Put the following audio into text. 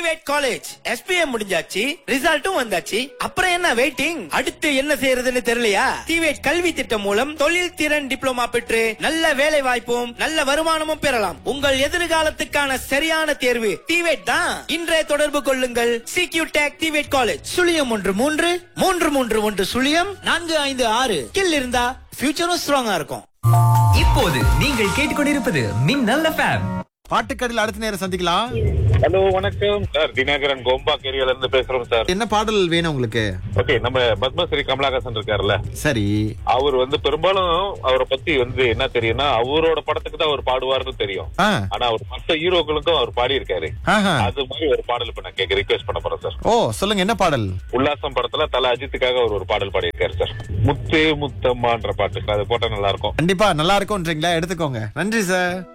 டிவேட் college SPM முடிஞ்சாச்சு ரிசல்ட்டும் வந்தாச்சு அப்புறம் என்ன வெயிட்டிங் அடுத்து என்ன செய்யறதுன்னு தெரியலையா டிவேட் கல்வி திட்டம் மூலம் தொழில் திறன் டிப்ளமா பெற்று நல்ல வேலை வாய்ப்பும் நல்ல வருமானமும் பெறலாம் உங்கள் எதிர்காலத்துக்கான சரியான தேர்வு டிவேட் தான் இன்றைய தொடர்பு கொள்ளுங்கள் சிக்யூ டேக் டிவேட் காலேஜ் சுழியம் ஒன்று மூன்று மூன்று மூன்று ஒன்று சுழியம் நான்கு ஐந்து ஆறு கில் இருந்தா ஃபியூச்சரும் ஸ்ட்ராங்கா இருக்கும் இப்போது நீங்கள் கேட்டுக்கொண்டிருப்பது மின்னல் எஃப்எம் பாட்டுக்கடையில் அடுத்த நேரம் சந்திக்கலாம் ஹலோ வணக்கம் சார் தினகரன் கோம்பா ஏரியால இருந்து பேசுறோம் சார் என்ன பாடல் வேணும் உங்களுக்கு ஓகே நம்ம பத்மஸ்ரீ கமலஹாசன் இருக்காருல்ல சரி அவர் வந்து பெரும்பாலும் அவரை பத்தி வந்து என்ன தெரியும்னா அவரோட படத்துக்கு தான் அவர் பாடுவார்னு தெரியும் ஆ ஆனா அவர் மத்த ஹீரோக்களுக்கும் அவர் பாடி இருக்காரு ஆஹா. அது மாதிரி ஒரு பாடல் இப்ப நான் கேட்க ரிக்வெஸ்ட் பண்ண போறேன் சார் ஓ சொல்லுங்க என்ன பாடல் உல்லாசம் படத்துல தல அஜித்துக்காக அவர் ஒரு பாடல் பாடி இருக்காரு சார் முத்தே முத்தம்மான்ற பாட்டு அது போட்டா நல்லா இருக்கும் கண்டிப்பா நல்லா இருக்கும்ன்றீங்களா எடுத்துக்கோங்க நன்றி சார்